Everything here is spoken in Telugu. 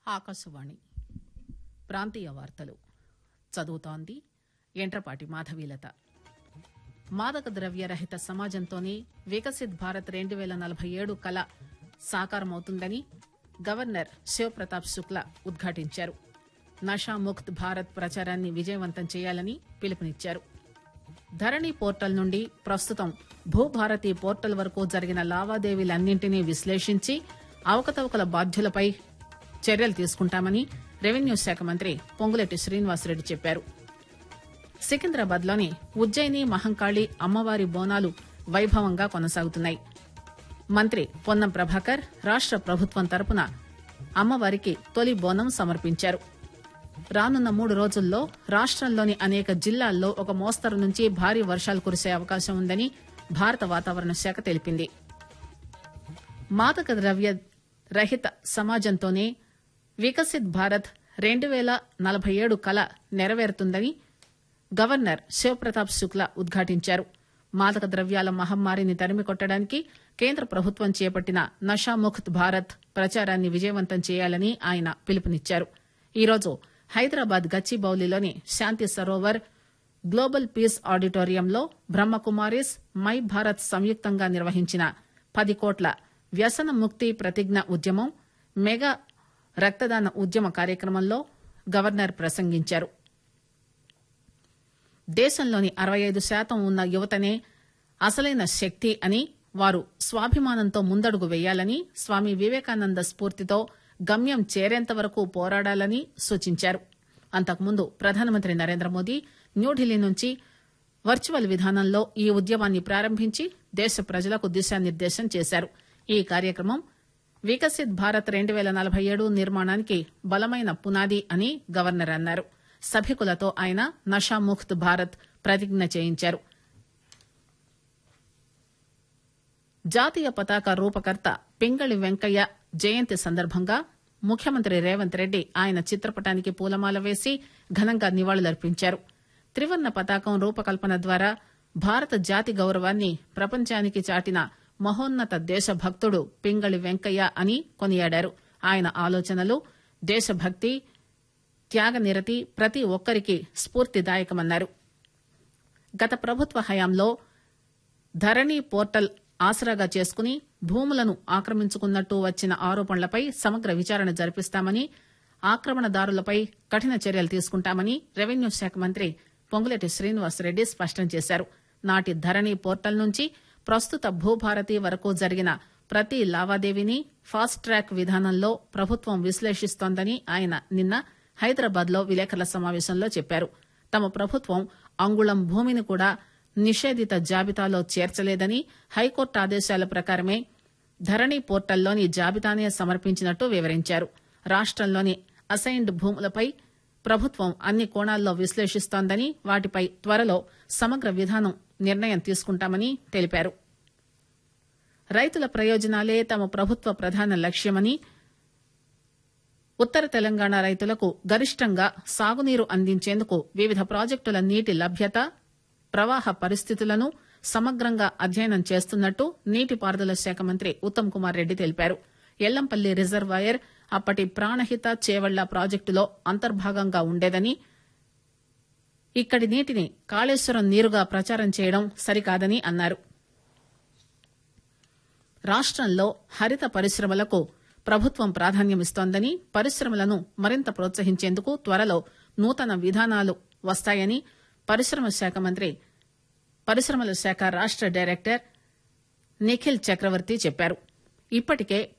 ఆకాశవాణి ప్రాంతీయ వార్తలు చదువుతోంది ఎంట్రపాటి మాధవీలత మాదక ద్రవ్య రహిత సమాజంతోనే వికసిత్ భారత్ రెండు పేల నలభై ఏడు కల సాకారమవుతుందని గవర్నర్ శివప్రతాప్ శుక్లా ఉద్ఘాటించారు నషాముక్త్ భారత్ ప్రచారాన్ని విజయవంతం చేయాలని పిలుపునిచ్చారు ధరణి పోర్టల్ నుండి ప్రస్తుతం భూభారతి పోర్టల్ వరకు జరిగిన లావాదేవీలన్నింటినీ విశ్లేషించి అవకతవకల బాధ్యులపై చర్యలు తీసుకుంటామని రెవెన్యూ శాఖ మంత్రి పొంగులేటి శ్రీనివాసరెడ్డి చెప్పారు సికింద్రాబాద్ లోని ఉజ్జయిని మహంకాళి అమ్మవారి బోనాలు వైభవంగా కొనసాగుతున్నాయి మంత్రి పొన్నం ప్రభాకర్ రాష్ట ప్రభుత్వం తరపున అమ్మవారికి తొలి బోనం సమర్పించారు రానున్న మూడు రోజుల్లో రాష్టంలోని అనేక జిల్లాల్లో ఒక మోస్తరు నుంచి భారీ వర్షాలు కురిసే అవకాశం ఉందని భారత వాతావరణ శాఖ తెలిపింది మాదక ద్రవ్య రహిత సమాజంతోనే వికసిత్ భారత్ రెండు పేల నలభై ఏడు కల నెరవేరుతుందని గవర్నర్ శివప్రతాప్ శుక్లా ఉద్ఘాటించారు మాదక ద్రవ్యాల మహమ్మారిని తరిమికొట్టడానికి కేంద్ర ప్రభుత్వం చేపట్టిన నషాముక్త్ భారత్ ప్రచారాన్ని విజయవంతం చేయాలని ఆయన పిలుపునిచ్చారు ఈరోజు హైదరాబాద్ గచ్చిబౌలిలోని శాంతి సరోవర్ గ్లోబల్ పీస్ ఆడిటోరియంలో బ్రహ్మకుమారీస్ మై భారత్ సంయుక్తంగా నిర్వహించిన పది కోట్ల వ్యసన ముక్తి ప్రతిజ్ఞ ఉద్యమం మెగా రక్తదాన ఉద్యమ కార్యక్రమంలో గవర్నర్ ప్రసంగించారు దేశంలోని అరవై ఐదు శాతం ఉన్న యువతనే అసలైన శక్తి అని వారు స్వాభిమానంతో ముందడుగు వేయాలని స్వామి వివేకానంద స్ఫూర్తితో గమ్యం చేరేంత వరకు పోరాడాలని సూచించారు అంతకుముందు ప్రధానమంత్రి నరేంద్ర మోదీ న్యూఢిల్లీ నుంచి వర్చువల్ విధానంలో ఈ ఉద్యమాన్ని ప్రారంభించి దేశ ప్రజలకు దిశానిర్దేశం చేశారు ఈ కార్యక్రమం వికసిత్ భారత్ రెండు పేల నలభై ఏడు నిర్మాణానికి బలమైన పునాది అని గవర్నర్ అన్నారు సభికులతో ఆయన నషాముక్త్ భారత్ ప్రతిజ్ఞ చేయించారు జాతీయ పతాక రూపకర్త పింగళి వెంకయ్య జయంతి సందర్భంగా ముఖ్యమంత్రి రేవంత్ రెడ్డి ఆయన చిత్రపటానికి పూలమాల వేసి ఘనంగా నివాళులర్పించారు త్రివర్ణ పతాకం రూపకల్పన ద్వారా భారత జాతి గౌరవాన్ని ప్రపంచానికి చాటిన మహోన్నత దేశభక్తుడు పింగళి వెంకయ్య అని కొనియాడారు ఆయన ఆలోచనలు దేశభక్తి త్యాగనిరతి ప్రతి ఒక్కరికి స్ఫూర్తిదాయకమన్నారు గత ప్రభుత్వ హయాంలో ధరణి పోర్టల్ ఆసరాగా చేసుకుని భూములను ఆక్రమించుకున్నట్టు వచ్చిన ఆరోపణలపై సమగ్ర విచారణ జరిపిస్తామని ఆక్రమణదారులపై కఠిన చర్యలు తీసుకుంటామని రెవెన్యూ శాఖ మంత్రి పొంగులేటి శ్రీనివాసరెడ్డి స్పష్టం చేశారు నాటి ధరణి పోర్టల్ నుంచి ప్రస్తుత భూభారతి వరకు జరిగిన ప్రతి లావాదేవీని ఫాస్ట్ ట్రాక్ విధానంలో ప్రభుత్వం విశ్లేషిస్తోందని ఆయన నిన్న హైదరాబాద్ లో విలేకరుల సమావేశంలో చెప్పారు తమ ప్రభుత్వం అంగుళం భూమిని కూడా నిషేధిత జాబితాలో చేర్చలేదని హైకోర్టు ఆదేశాల ప్రకారమే ధరణి పోర్టల్లోని జాబితానే సమర్పించినట్టు వివరించారు రాష్టంలోని అసైన్డ్ భూములపై ప్రభుత్వం అన్ని కోణాల్లో విశ్లేషిస్తోందని వాటిపై త్వరలో సమగ్ర విధానం నిర్ణయం తీసుకుంటామని తెలిపారు రైతుల ప్రయోజనాలే తమ ప్రభుత్వ ప్రధాన లక్ష్యమని ఉత్తర తెలంగాణ రైతులకు గరిష్టంగా సాగునీరు అందించేందుకు వివిధ ప్రాజెక్టుల నీటి లభ్యత ప్రవాహ పరిస్థితులను సమగ్రంగా అధ్యయనం చేస్తున్నట్టు నీటిపారుదల శాఖ మంత్రి ఉత్తమ్ కుమార్ రెడ్డి తెలిపారు ఎల్లంపల్లి రిజర్వాయర్ అప్పటి ప్రాణహిత చేవళ్ల ప్రాజెక్టులో అంతర్భాగంగా ఉండేదని ఇక్కడి నీటిని కాళేశ్వరం నీరుగా ప్రచారం చేయడం సరికాదని అన్నారు రాష్టంలో హరిత పరిశ్రమలకు ప్రభుత్వం ప్రాధాన్యమిస్తోందని పరిశ్రమలను మరింత ప్రోత్సహించేందుకు త్వరలో నూతన విధానాలు వస్తాయని పరిశ్రమ శాఖ మంత్రి పరిశ్రమల శాఖ రాష్ట డైరెక్టర్ నిఖిల్ చక్రవర్తి చెప్పారు ఇప్పటికే